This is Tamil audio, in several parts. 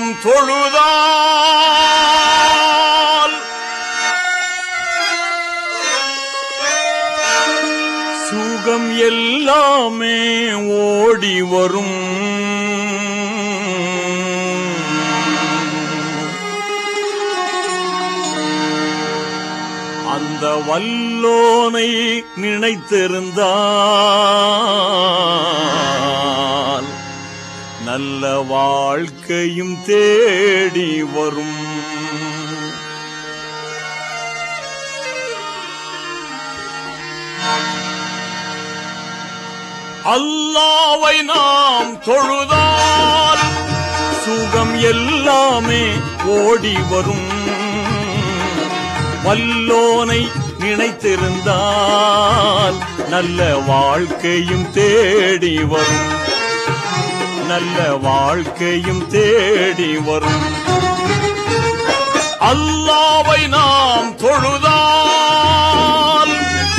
நாம் தொழுதால் சுகம் எல்லாமே ஓடி வரும் அந்த வல்லோனை நினைத்திருந்தால் நல்ல வாழ்க்கையும் தேடி வரும் அல்லாவை நாம் தொழுதால் சுகம் எல்லாமே ஓடி வரும் வல்லோனை நினைத்திருந்தால் நல்ல வாழ்க்கையும் தேடி வரும் நல்ல வாழ்க்கையும் தேடி வரும் அல்லாவை நாம் தொழுதால்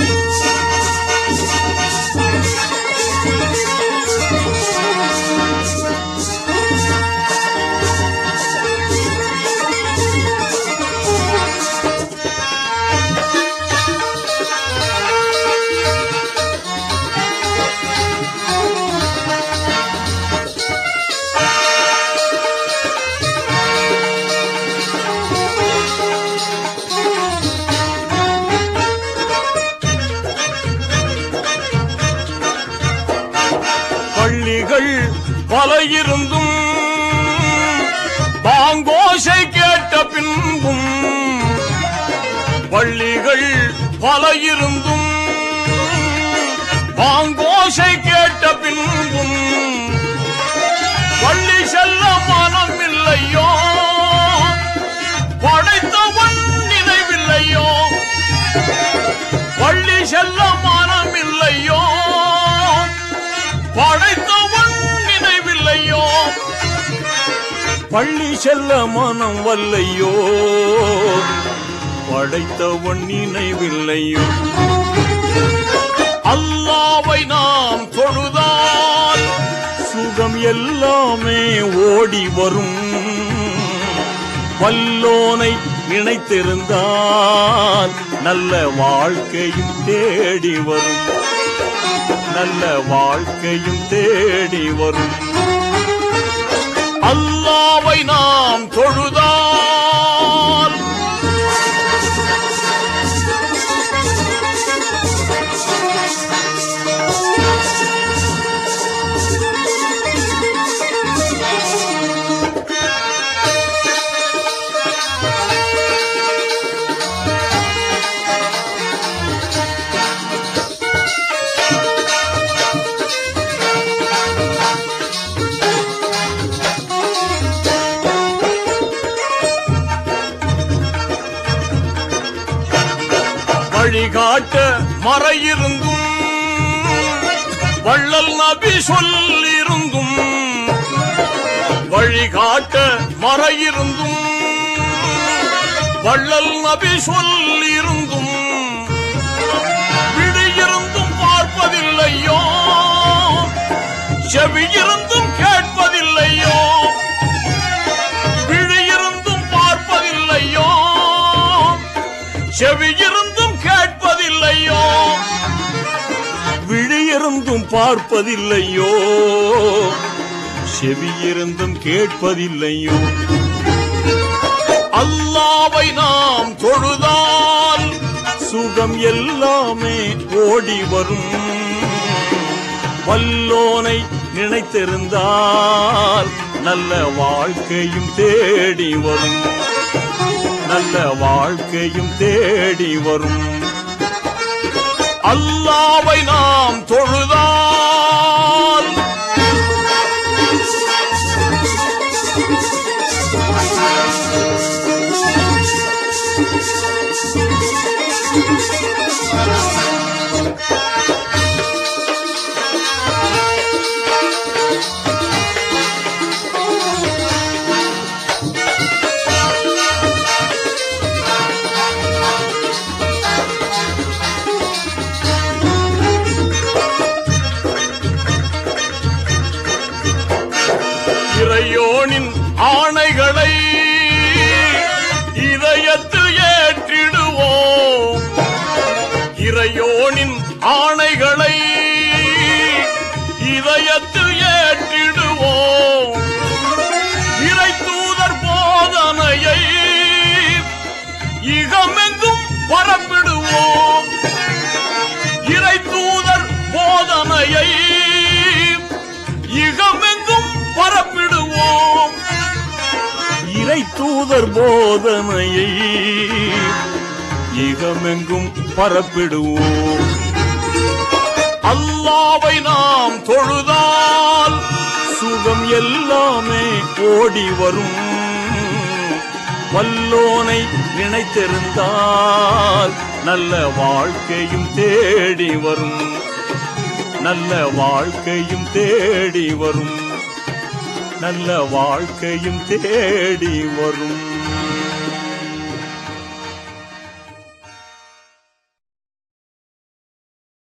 பள்ளிகள் பல இருந்தும் பாங்கோசை கேட்ட பின்பும் பள்ளிகள் பல இருந்தும் பாங்கோசை கேட்ட பின்பும் பள்ளி செல்ல மனம் இல்லையோ படைத்தவன் நினைவில்லையோ பள்ளி செல்ல மனம் இல்லையோ படைத்தவன் நினைவில்லையோ பள்ளி செல்ல மனம் வல்லையோ படைத்தவன் நினைவில்லையோ அல்லாவை நாம் தொழுதால் சுகம் எல்லாமே ஓடி வரும் வல்லோனை நினைத்திருந்தால் நல்ல வாழ்க்கையும் தேடி வரும் நல்ல வாழ்க்கையும் தேடி வரும் அல்லாவை நாம் தொழுதால் வழிகாட்ட மறையிருந்தும் வள்ளல் நபி சொல்லிருந்தும் வழிகாட்ட மறையிருந்தும் வள்ளல் நபி சொல்லிருந்தும் விழியிருந்தும் பார்ப்பதில்லையோ செவியிருந்தும் கேட்பதில்லையோ விழியிருந்தும் பார்ப்பதில்லையோ செவியிருந்தும் கேட்பதில்லையோ விழியிருந்தும் பார்ப்பதில்லையோ செவியிருந்தும் கேட்பதில்லையோ அல்லாவை நாம் தொழுதால் சுகம் எல்லாமே ஓடி வரும் வல்லோனை நினைத்திருந்தால் நல்ல வாழ்க்கையும் தேடி வரும் நல்ல வாழ்க்கையும் தேடி வரும் அல்லாவை நாம் தொழுதால் இறையோனின் ஆணைகளை இதயத்தில் ஏற்றிடுவோம் இறையோனின் ஆணைகளை இதயத்தில் ஏற்றிடுவோம் இறை தூதர் போதனையை இகமெங்கும் பரப்பிடுவோம் இறை தூதர் போதனையை இகமெங்கும் பரப்பிடுவோம் இறை தூதர் போதனையை இகமெங்கும் பரப்பிடுவோம் அல்லாவை நாம் தொழுதால் சுகம் எல்லாமே ஓடி வரும் வல்லோனை நினைத்திருந்தால் நல்ல வாழ்க்கையும் தேடி வரும் நல்ல வாழ்க்கையும் தேடி வரும் நல்ல வாழ்க்கையும் தேடி வரும்